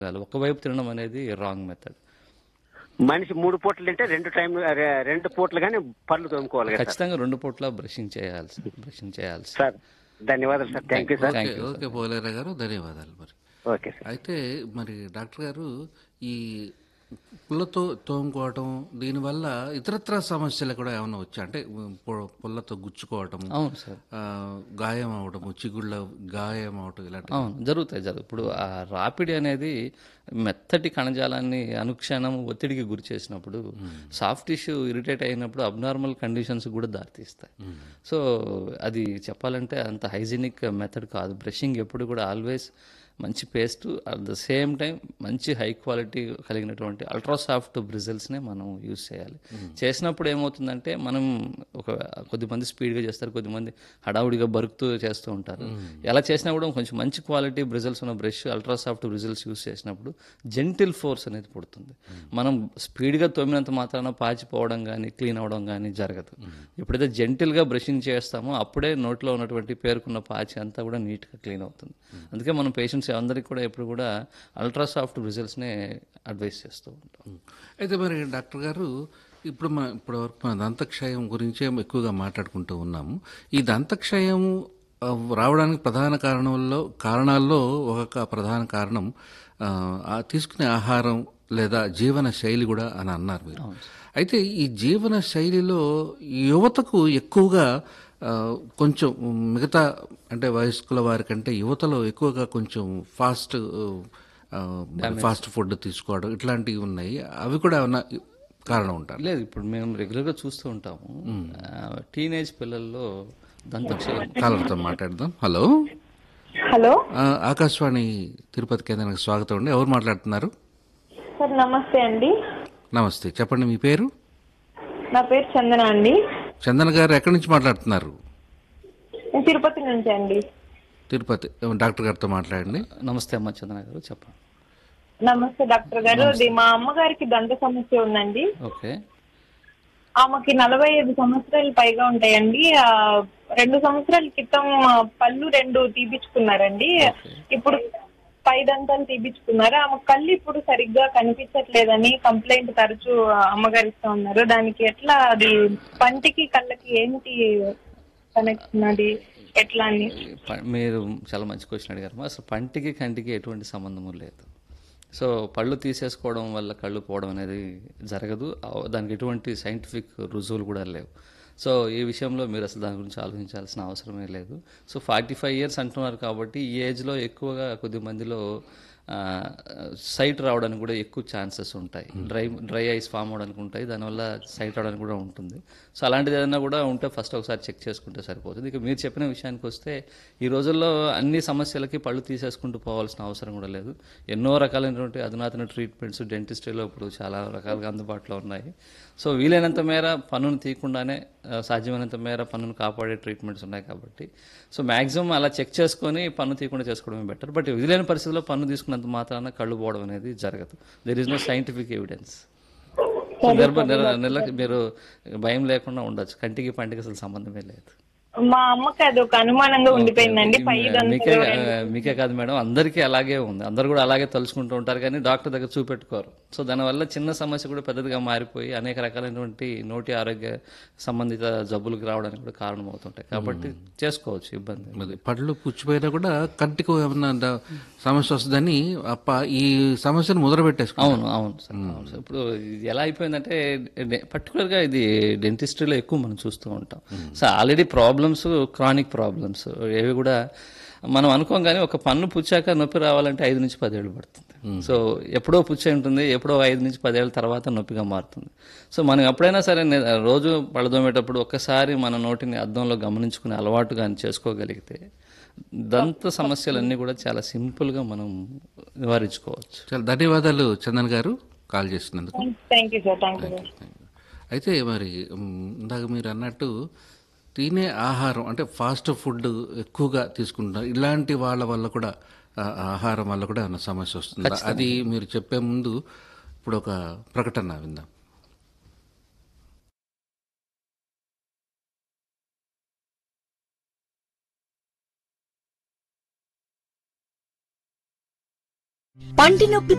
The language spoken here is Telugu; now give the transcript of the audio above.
ఒకవైపు తినడం అనేది రాంగ్ మెథడ్ మనిషి మూడు పూటలు తింటే రెండు టైం రె- రెండు పూటలు కానీ పళ్ళు తోముకోవాలి కదా సార్ ఖచ్చితంగా రెండు పూట్ల బ్రషింగ్ చేయాల్సి బ్రషింగ్ చేయాల్సి సార్ ధన్యవాదాలు sir thank you sir Thank okay you, okay Polera గారు ధన్యవాదాలు మరి ఓకే సార్ అయితే మరి డాక్టర్ గారు ఈ పుల్లతో తోముకోవటం దీనివల్ల ఇతరత్ర సమస్యలు కూడా ఏమైనా వచ్చా అంటే పు- పుల్లతో గుచ్చుకోవటం అవును సార్ ఆ, గాయం అవడము చిగుళ్ళ గాయం అవటం ఇలాంటి అవును జరుగుతాయి జరుగు ఇప్పుడు ఆ రాపిడి అనేది మెత్తటి కణజాలాన్ని అనుక్షణం ఒత్తిడికి గురి చేసినప్పుడు సాఫ్ట్ టిష్యూ ఇరిటేట్ అయినప్పుడు అబ్నార్మల్ కండిషన్స్ కూడా దారితీస్తాయి సో అది చెప్పాలంటే అంత హైజీనిక్ మెథడ్ కాదు బ్రషింగ్ ఎప్పుడు కూడా ఆల్వేస్ మంచి paste at the same time మంచి హై క్వాలిటీ కలిగినటువంటి అల్ట్రా సాఫ్ట్ బ్రిజల్స్నే మనం యూజ్ చేయాలి చేసినప్పుడు ఏమవుతుందంటే మనం ఒక కొద్దిమంది స్పీడ్గా చేస్తారు కొద్దిమంది హడావుడిగా బరుకుతూ చేస్తూ ఉంటారు ఎలా చేసినా కూడా కొంచెం మంచి క్వాలిటీ బ్రిజల్స్ ఉన్న brush ultra soft bristles use చేసినప్పుడు జెంటిల్ ఫోర్స్ అనేది పుడుతుంది మనం స్పీడ్గా తోమినంత మాత్రాన పాచిపోవడం కానీ క్లీన్ అవ్వడం కానీ జరగదు ఎప్పుడైతే జెంటిల్గా బ్రషింగ్ చేస్తామో అప్పుడే నోట్లో ఉన్నటువంటి పేరుకున్న పాచి అంతా కూడా నీట్గా క్లీన్ అవుతుంది అందుకే మనం పేషెంట్స్ అందరికీ కూడా ఎప్పుడు కూడా అల్ట్రా సాఫ్ట్ బ్రిజల్స్నే అడ్వైస్ చేస్తూ ఉంటాం అయితే మరి డాక్టర్ గారు ఇప్పుడు మన ఇప్పటి వరకు మన దంతక్షయం గురించే ఎక్కువగా మాట్లాడుకుంటూ ఉన్నాము ఈ దంతక్షయం ఆ, రావడానికి ప్రధాన కారణంలో కారణాల్లో ఒక ప్రధాన కారణం ఆ, ఆ తీసుకునే ఆహారం లేదా జీవన శైలి కూడా అని అన్నారు మీరు అయితే ఈ జీవన శైలిలో యువతకు ఎక్కువగా ఆ, కొంచెం మిగతా అంటే వయస్కుల వారి కంటే యువతలో ఎక్కువగా కొంచెం ఫాస్ట్ ఫాస్ట్ ఫుడ్ తీసుకోవడం ఇట్లాంటివి ఉన్నాయి అవి కూడా ఏమన్నా కారణం ఉంటారు లేదు ఇప్పుడు మేము రెగ్యులర్గా చూస్తూ ఉంటాము టీనేజ్ పిల్లల్లో దంతక్షయం కాలర్తో మాట్లాడదాం హలో హలో ఆ, ఆకాశవాణి తిరుపతి కేంద్రానికి స్వాగతం అండి ఎవరు మాట్లాడుతున్నారు సార్ నమస్తే అండి నమస్తే చెప్పండి మీ పేరు నా పేరు చందన అండి చందన గారు ఎక్కడి నుంచి మాట్లాడుతున్నారు నేను తిరుపతి నుంచి అండి తిరుపతి డాక్టర్ గారితో మాట్లాడండి నమస్తే అమ్మ చందన గారు చెప్పండి నమస్తే డాక్టర్ గారు అది మా అమ్మగారికి దంత సమస్య ఉందండి ఓకే ఆమెకి నలభై ఐదు సంవత్సరాలు పైగా ఉంటాయండి ఆ, రెండు సంవత్సరాల క్రితం ఆ, పళ్ళు రెండు తీపించుకున్నారండి ఇప్పుడు పై దంతాలు తీపించుకున్నారు ఆమె కళ్ళు ఇప్పుడు సరిగ్గా కనిపించట్లేదని కంప్లైంట్ తరచూ అమ్మగారు ఇస్తా ఉన్నారు దానికి ఎట్లా అది పంటికి కళ్ళకి ఏంటి కనెక్షన్ అది ఎట్లా అని ప- మీరు చాలా మంచి క్వశ్చన్ అడిగారు అసలు పంటికి కంటికి ఎటువంటి సంబంధము లేదు సో పళ్ళు తీసేసుకోవడం వల్ల కళ్ళు పోవడం అనేది జరగదు ఆ- దానికి ఎటువంటి సైంటిఫిక్ రుజువులు కూడా లేవు సో ఈ విషయంలో మీరు అసలు దాని గురించి ఆలోచించాల్సిన అవసరమే లేదు సో ఫార్టీ ఫైవ్ ఇయర్స్ అంటున్నారు కాబట్టి ఈ ఏజ్లో ఎక్కువగా కొద్ది మందిలో సైట్ రావడానికి కూడా ఎక్కువ ఛాన్సెస్ ఉంటాయి డ్రై డ్రై ఐస్ ఫామ్ అవడానికి ఉంటాయి దానివల్ల సైట్ రావడానికి కూడా ఉంటుంది సో అలాంటిది ఏదైనా కూడా ఉంటే ఫస్ట్ ఒకసారి చెక్ చేసుకుంటే సరిపోతుంది ఇక మీరు చెప్పిన విషయానికి వస్తే ఈ రోజుల్లో అన్ని సమస్యలకి పళ్ళు తీసేసుకుంటూ పోవాల్సిన అవసరం కూడా లేదు ఎన్నో రకాలైనటువంటి అధునాతన ట్రీట్మెంట్స్ డెంటిస్ట్రీలో ఇప్పుడు చాలా రకాలుగా అందుబాటులో ఉన్నాయి సో వీలైనంత మేర పన్నును తీయకుండానే ఆ, సాధ్యమైనంత మేర పన్నును కాపాడే ట్రీట్మెంట్స్ ఉన్నాయి కాబట్టి సో మాక్సిమం అలా చెక్ చేసుకొని పన్ను తీయకుండా చేసుకోవడమే బెటర్ బట్ వీలైన పరిస్థితుల్లో పన్ను తీసుకున్నంత మాత్రాన కళ్ళు పోవడం అనేది జరగదు there is no scientific evidence సందర్భ నెల నెలకి మీరు భయం లేకుండా ఉండొచ్చు కంటికి పంటికి అసలు సంబంధమే లేదు మా అమ్మకి అది ఒక అనుమానంగా ఉండిపోయిందండి పై మీకే దంతాలు మీకే కాదు మేడం అందరికీ అలాగే ఉంది అందరు కూడా అలాగే తలుచుకుంటూ ఉంటారు కానీ డాక్టర్ దగ్గర చూపెట్టుకోరు సో దానివల్ల చిన్న సమస్య కూడా పెద్దదిగా మారిపోయి అనేక రకాలైనటువంటి నోటి ఆరోగ్య సంబంధిత జబ్బులకు రావడానికి కూడా కారణమవుతుంటాయి కాబట్టి చేసుకోవచ్చు ఇబ్బంది మరి పళ్ళు పుచ్చిపోయినా కూడా కంటికి ఏమన్నా ద- సమస్య వస్తుందని అప్ప ఈ సమస్యను ముద్రపెట్టేసుకున్నాం అవును అవును సార్ అవును సార్ ఇప్పుడు ఇది ఎలా అయిపోయిందంటే డె- పర్టికులర్గా ఇది డెంటిస్ట్రీలో ఎక్కువ మనం చూస్తూ ఉంటాం so already problems chronic problems ఏవి కూడా మనం అనుకోం కానీ ఒక పన్ను పుచ్చాక నొప్పి రావాలంటే ఐదు నుంచి పదేళ్ళు పడుతుంది సో ఎప్పుడో పుచ్చే ఉంటుంది ఎప్పుడో ఐదు నుంచి పదేళ్ళ తర్వాత నొప్పిగా మారుతుంది సో మనం ఎప్పుడైనా సరే నే- రోజు పళ్ళదోమేటప్పుడు ఒక్కసారి మన నోటిని అద్దంలో గమనించుకునే అలవాటు కానీ చేసుకోగలిగితే దంత సమస్యలన్నీ కూడా చాలా సింపుల్గా మనం నివారించుకోవచ్చు చాలా ధన్యవాదాలు చందన్ గారు కాల్ చేసినందుకు thank you sir thank you అయితే మరి మ్, ఇందాక మీరు అన్నట్టు తినే ఆహారం అంటే ఫాస్ట్ ఫుడ్ ఎక్కువగా తీసుకుంటున్నారు ఇలాంటి వాళ్ళ వల్ల కూడా ఆ ఆహారం వల్ల కూడా ఏమైనా సమస్య వస్తుంది అది మీరు చెప్పే ముందు ఇప్పుడు ఒక ప్రకటన విందాం పంటి నొప్పి